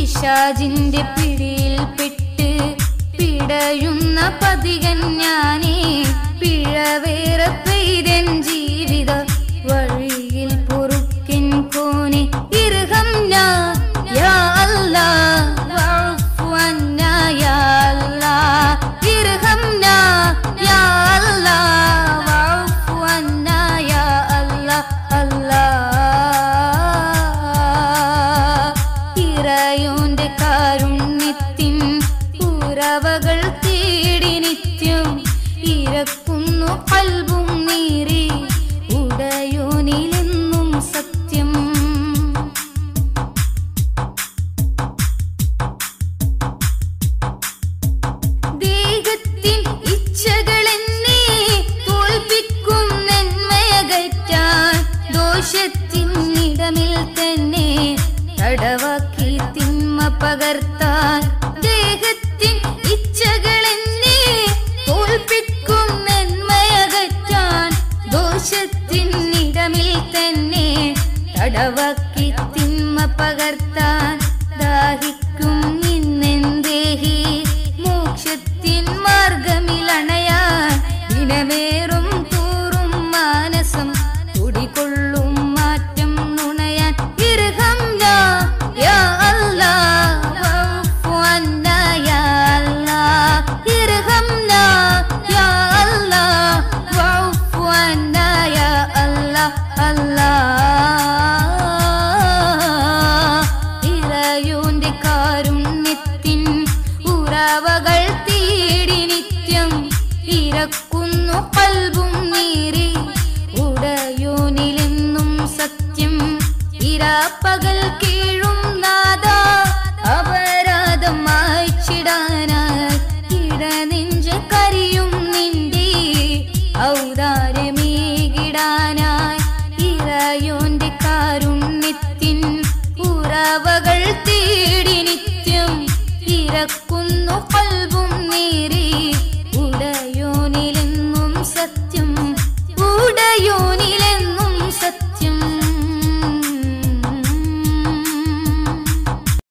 പിശാജിന്റെ പിടിയിൽപ്പെട്ട് പിടയുന്ന പതികൻ ഞാനേ പിഴവേറെ പെയ്തൻ ജീവിത വഴിയിൽ പൊറുക്കൻ കോനെ ഇർഹം നാ യാ അല്ലാ വഅഫു അന്നാ യാ അല്ലാ ഇർഹം നാ യാ അല്ലാ വഅഫു അന്നാ യാ അല്ലാ അല്ലാ ഇറയോന്റെ കാരുണ്യത്തിൻ ഉറവകൾ തേടി നിത്യം ഇരക്കുന്നു കൽബും നീറി ഉടയോനിലെന്നും സത്യം ദേഹത്തിൻ ഇച്ഛകളെന്നെ തോൽപ്പിക്കും നന്മയകറ്റാൻ ദോഷത്തിനിടമിൽ തന്നെ തടവാക്കി തിന്മ പകർത്താൻ ദേഹത്തിൻ ഇച്ഛകളെന്നെ തോൽപ്പിക്കും നന്മയകറ്റാൻ ദോഷത്തിനിടമിൽ തന്നെ തടവാക്കി തിന്മ പകർത്താൻ ദാഹിക്കും നിന്നെന്തേഹി മോക്ഷത്തിൻ മാർഗമിലണയാൻ ദിനമേറും തോറും മാനസം കുടികൊള്ളും മാറ്റം നുണയാൻ ഇർഹം നാ യാ അല്ലാ വഅഫു അന്നാ യാ അല്ലാ ഇർഹം നാ യാ അല്ലാ വഅഫു അന്നാ യാ അല്ലാ അല്ലാ ഇറയോന്റെ കാരുണ്യത്തിൻ ഉറവകൾ തേടി നിത്യം ഇരക്കുന്നു കൽബും നീറി ഉടയോനിലെന്നും സത്യം ഇരാപ്പകൽ